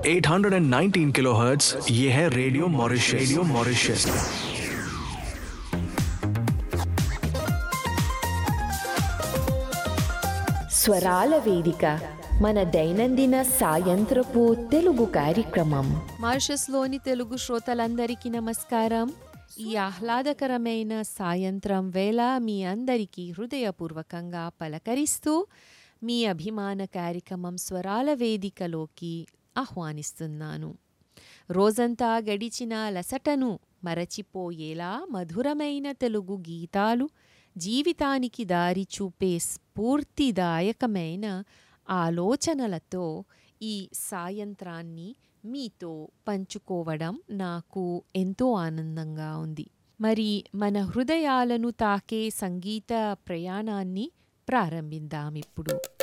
819 kilohertz ये है radio Mauritius radio Mauritius స్వరాల వేదిక మన దైనందిన సాయంత్రపు తెలుగు కార్యక్రమం మారిషస్లోని తెలుగు శ్రోతలందరికీ నమస్కారం ఈ ఆహ్లాదకరమైన సాయంత్రం వేళ మీ అందరికీ హృదయపూర్వకంగా పలకరిస్తూ మీ అభిమాన కార్యక్రమం స్వరాల వేదికలోకి ఆహ్వానిస్తున్నాను రోజంతా గడిచిన లసటను మరచిపోయేలా మధురమైన తెలుగు గీతాలు జీవితానికి దారి చూపే స్ఫూర్తిదాయకమైన ఆలోచనలతో ఈ సాయంత్రాన్ని మీతో పంచుకోవడం నాకు ఎంతో ఆనందంగా ఉంది మరి మన హృదయాలను తాకే సంగీత ప్రయాణాన్ని ప్రారంభిద్దాం ఇప్పుడు